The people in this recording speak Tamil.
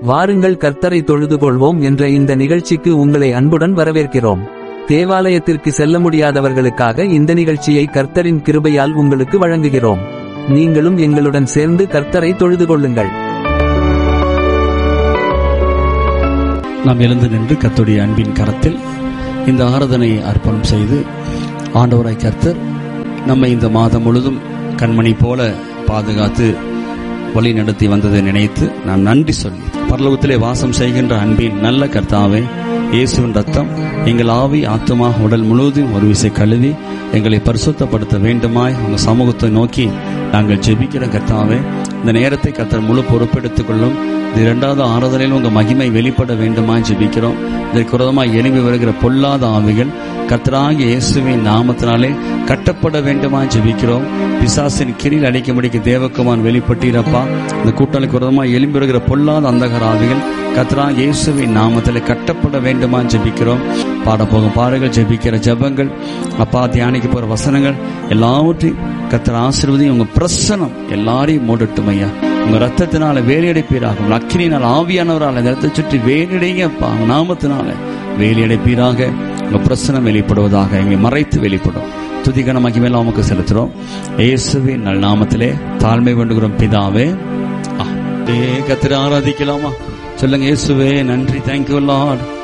வாருங்கள் கர்த்தரை தொழுது கொள்வோம் என்ற இந்த நிகழ்ச்சிக்கு உங்களை அன்புடன் வரவேற்கிறோம் தேவாலயத்திற்கு செல்ல முடியாதவர்களுக்காக இந்த நிகழ்ச்சியை கர்த்தரின் கிருபையால் உங்களுக்கு வழங்குகிறோம் நீங்களும் எங்களுடன் சேர்ந்து கர்த்தரை தொழுது கொள்ளுங்கள் நாம் எழுந்து நின்று கர்த்தருடைய அன்பின் கரத்தில் இந்த ஆராதனை அர்ப்பணம் செய்து ஆண்டவராய் கர்த்தர் நம்மை இந்த மாதம் முழுதும் கண்மணி போல பாதுகாத்து வழி நடத்தி வந்ததை நினைத்து நான் நன்றி சொல்லி பரலோகத்திலே வாசம் செய்கின்ற அன்பின் நல்ல கர்த்தாவே இயேசுவின் ரத்தம் எங்கள் ஆவி ஆத்மா உடல் முழுவதும் ஒரு விசை கழுவி எங்களை பரிசுத்தப்படுத்த வேண்டுமாய் உங்க சமூகத்தை நோக்கி நாங்கள் ஜெபிக்கிற கர்த்தாவே இந்த நேரத்தை கர்த்தர் முழு பொறுப்பெடுத்துக் கொள்ளும் இது இரண்டாவது ஆராதனையில் உங்க மகிமை வெளிப்பட வேண்டுமா ஜெபிக்கிறோம் இதற்கு விரோதமாய் எழும்பி வருகிற பொல்லாத ஆவிகள் கர்த்தராகிய இயேசுவின் நாமத்தினாலே கட்டப்பட வேண்டுமா ஜெபிக்கிறோம் பிசாசின் கிரியில் அடிக்கும்படிக்கு தேவக்குமான் வெளிப்பட்டீரப்பா இந்த கூட்டணிக்கு விரோதமாய் எழும்பி வருகிற பொல்லாத அந்தகர ஆவிகள் கர்த்தராகிய இயேசுவின் நாமத்திலே கட்டப்பட வேண்டுமா ஜெபிக்கிறோம் பாடப்போகும் பாருங்கள் ஜெபிக்கிற ஜெபங்கள் அப்பா தியானிக்க போற வசனங்கள் எல்லாவற்றையும் கர்த்தர் ஆசீர்வதி உங்க பிரசனம் எல்லாரையும் மூடட்டும் ஐயா உங்க ரத்தத்தினால வேலையடைப்பீராக உங்க அக்கினியினால் ஆவியானவரால் இந்த ரத்தத்தை சுற்றி வேலையடைங்க அப்பா உங்க நாமத்தினால வேலையடைப்பீராக உங்க பிரசனம் வெளிப்படுவதாக எங்களை மறைத்து வெளிப்படும் துதிகன மகிமையில உமக்கு செலுத்துறோம் இயேசுவின் நல் நாமத்திலே தாழ்மை வேண்டுகிறோம் பிதாவே கத்திர ஆராதிக்கலாமா சொல்லுங்க இயேசுவே நன்றி தேங்க்யூ லார்ட்